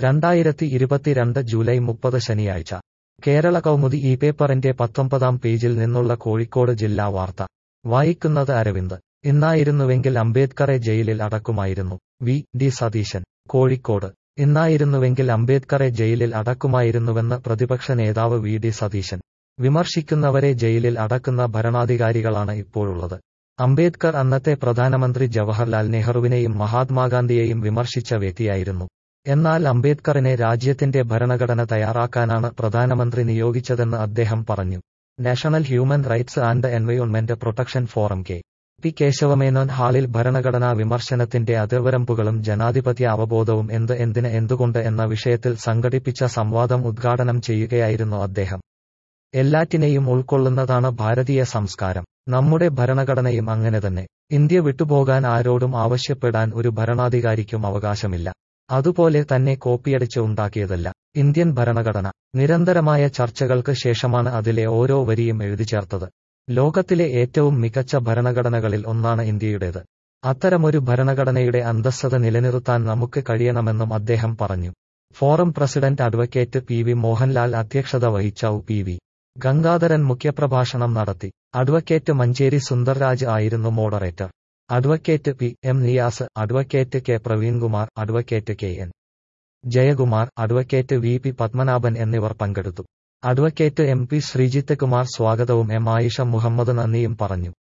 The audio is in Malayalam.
രണ്ടായിരത്തി ഇരുപത്തിരണ്ട് ജൂലൈ മുപ്പത് ശനിയാഴ്ച കേരള കൗമുദി ഈ പേപ്പറിന്റെ പത്തൊമ്പതാം പേജിൽ നിന്നുള്ള കോഴിക്കോട് ജില്ലാ വാർത്ത വായിക്കുന്നത് അരവിന്ദ് ഇന്നായിരുന്നുവെങ്കിൽ അംബേദ്കറെ ജയിലിൽ അടക്കുമായിരുന്നു വി ഡി സതീശൻ കോഴിക്കോട് ഇന്നായിരുന്നുവെങ്കിൽ അംബേദ്കറെ ജയിലിൽ അടക്കുമായിരുന്നുവെന്ന് പ്രതിപക്ഷ നേതാവ് വി ഡി സതീശൻ വിമർശിക്കുന്നവരെ ജയിലിൽ അടക്കുന്ന ഭരണാധികാരികളാണ് ഇപ്പോഴുള്ളത് അംബേദ്കർ അന്നത്തെ പ്രധാനമന്ത്രി ജവഹർലാൽ നെഹ്റുവിനെയും മഹാത്മാഗാന്ധിയെയും വിമർശിച്ച വ്യക്തിയായിരുന്നു എന്നാൽ അംബേദ്കറിനെ രാജ്യത്തിന്റെ ഭരണഘടന തയ്യാറാക്കാനാണ് പ്രധാനമന്ത്രി നിയോഗിച്ചതെന്ന് അദ്ദേഹം പറഞ്ഞു national human rights and environment protection forum K P Kesavamenon ഹാളിൽ ഭരണഘടനാ വിമർശനത്തിന്റെ അതിർവരമ്പുകളും ജനാധിപത്യ അവബോധവും എന്ത് എന്തിന് എന്തുകൊണ്ട് എന്ന വിഷയത്തിൽ സംഘടിപ്പിച്ച സംവാദം ഉദ്ഘാടനം ചെയ്യുകയായിരുന്നു അദ്ദേഹം എല്ലാറ്റിനെയും ഉൾക്കൊള്ളുന്നതാണ് ഭാരതീയ സംസ്കാരം നമ്മുടെ ഭരണഘടനയും അങ്ങനെ തന്നെ ഇന്ത്യ വിട്ടുപോകാൻ ആരോടും ആവശ്യപ്പെടാൻ ഒരു ഭരണാധികാരിക്കും അവകാശമില്ല അതുപോലെ തന്നെ കോപ്പിയടിച്ച് ഉണ്ടാക്കിയതല്ല ഇന്ത്യൻ ഭരണഘടന നിരന്തരമായ ചർച്ചകൾക്ക് ശേഷമാണ് അതിലെ ഓരോ വരിയും എഴുതി ചേർത്തത് ലോകത്തിലെ ഏറ്റവും മികച്ച ഭരണഘടനകളിൽ ഒന്നാണ് ഇന്ത്യയുടേത് അത്തരമൊരു ഭരണഘടനയുടെ അന്തസ്സത നിലനിർത്താൻ നമുക്ക് കഴിയണമെന്നും അദ്ദേഹം പറഞ്ഞു forum president advocate P V Mohanlal അധ്യക്ഷത വഹിച്ച ഉ പി വി ഗംഗാധരൻ മുഖ്യപ്രഭാഷണം നടത്തി അഡ്വക്കേറ്റ് മഞ്ചേരി സുന്ദർരാജ് ആയിരുന്നു moderator advocate P M Niyas advocate K Praveenkumar advocate K N Jayakumar advocate V P Padmanabhan എന്നിവർ പങ്കെടുത്തു advocate M P Sreejith Kumar സ്വാഗതവും എം ആയിഷ മുഹമ്മദ് നന്ദിയും പറഞ്ഞു